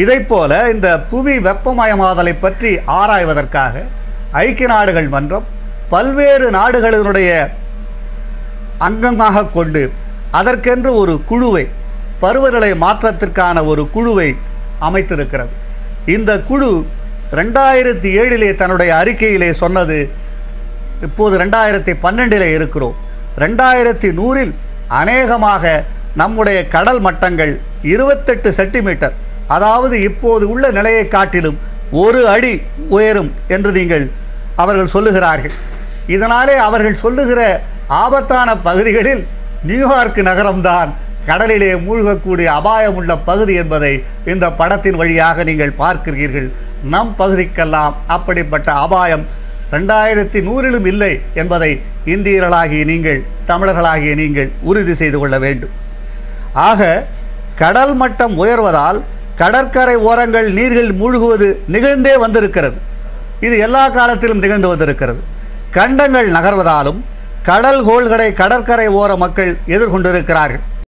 இதைப் போல இந்த புவி வெப்பமயமாதலை பற்றி ஆராய்வதற்காக ஐக்கிய நாடுகள் மன்றம் பல்வேறு நாடுகளினுடைய அங்கமாக கொண்டு அதற்கென்று ஒரு குழுவை பருவநிலை மாற்றத்திற்கான ஒரு குழுவை அமைத்திருக்கிறது இந்த குழு ரெண்டாயிரத்தி ஏழிலே தன்னுடைய அறிக்கையிலே சொன்னது இப்போது ரெண்டாயிரத்தி பன்னெண்டிலே இருக்கிறோம் ரெண்டாயிரத்தி நூறில் அநேகமாக நம்முடைய கடல் மட்டங்கள் இருபத்தெட்டு சென்டிமீட்டர் அதாவது இப்போது உள்ள நிலையை காட்டிலும் ஒரு அடி உயரும் என்று நீங்கள் அவர்கள் சொல்லுகிறார்கள் இதனாலே அவர்கள் சொல்லுகிற ஆபத்தான பகுதிகளில் நியூயார்க் நகரம்தான் கடலிலே மூழ்கக்கூடிய அபாயம் உள்ள பகுதி என்பதை இந்த படத்தின் வழியாக நீங்கள் பார்க்கிறீர்கள் நம் பகுதிக்கெல்லாம் அப்படிப்பட்ட அபாயம் ரெண்டாயிரத்தி நூறிலும் இல்லை என்பதை இந்தியர்களாகிய நீங்கள் தமிழர்களாகிய நீங்கள் உறுதி செய்து கொள்ள வேண்டும் ஆக கடல் மட்டம் உயர்வதால் கடற்கரை ஓரங்கள் நீர்கள் மூழ்குவது நிகழ்ந்தே வந்திருக்கிறது இது எல்லா காலத்திலும் நிகழ்ந்து வந்திருக்கிறது கண்டங்கள் நகர்வதாலும் கடல் கோள்களை கடற்கரை ஓர மக்கள் எதிர்கொண்டிருக்கிறார்கள்